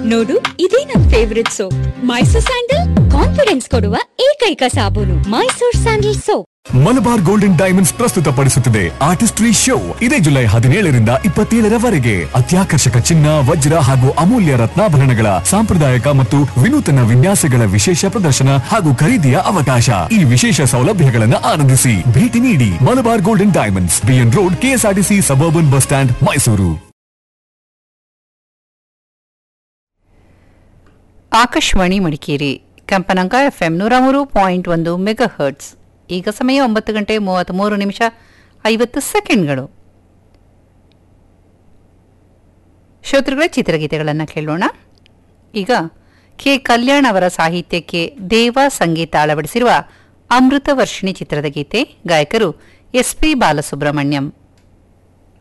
ನೋಡು ಇದೇ ನನ್ favourite soap Mysore sandal confidence ಕೊಡುವ ಏಕೈಕ ಸಾಬೂನು Mysore sandal soap Malabar golden diamonds ಪ್ರಸ್ತುತಪಡಿಸುತ್ತದೆ ಆರ್ಟಿಸ್ಟ್ರಿ ಶೋ ಇದೇ ಜುಲೈ ಹದಿನೇಳರಿಂದ ಇಪ್ಪತ್ತೇಳರವರೆಗೆ ಅತ್ಯಾಕರ್ಷಕ ಚಿನ್ನ ವಜ್ರ ಹಾಗೂ ಅಮೂಲ್ಯ ರತ್ನಾಭರಣಗಳ ಸಾಂಪ್ರದಾಯಿಕ ಮತ್ತು ವಿನೂತನ ವಿನ್ಯಾಸಗಳ ವಿಶೇಷ ಪ್ರದರ್ಶನ ಹಾಗೂ ಖರೀದಿಯ ಅವಕಾಶ ಈ ವಿಶೇಷ ಸೌಲಭ್ಯಗಳನ್ನು ಆನಂದಿಸಿ ಭೇಟಿ ನೀಡಿ Malabar golden diamonds BN road KSRTC suburban bus stand Mysuru Akashvani Madikeri ಕಂಪನಾಂಕ ಎಫ್ಎಂ ನೂರ ಮೂರು ಪಾಯಿಂಟ್ ಒಂದು ಮೆಗಾ ಹರ್ಟ್ಸ್ ಈಗ ಸಮಯ ಒಂಬತ್ತು ಗಂಟೆ ಮೂವತ್ತ್ಮೂರು ನಿಮಿಷ ಐವತ್ತು ಸೆಕೆಂಡ್ಗಳು ಶ್ರೋತೃಗಳ ಚಿತ್ರಗೀತೆಗಳನ್ನು ಕೇಳೋಣ ಈಗ ಕೆ ಕಲ್ಯಾಣ್ ಅವರ ಸಾಹಿತ್ಯಕ್ಕೆ ದೇವ ಸಂಗೀತ ಅಳವಡಿಸಿರುವ ಅಮೃತ ವರ್ಷಿಣಿ ಚಿತ್ರದ ಗೀತೆ ಗಾಯಕರು ಎಸ್ ಪಿ ಬಾಲಸುಬ್ರಹ್ಮಣ್ಯಂ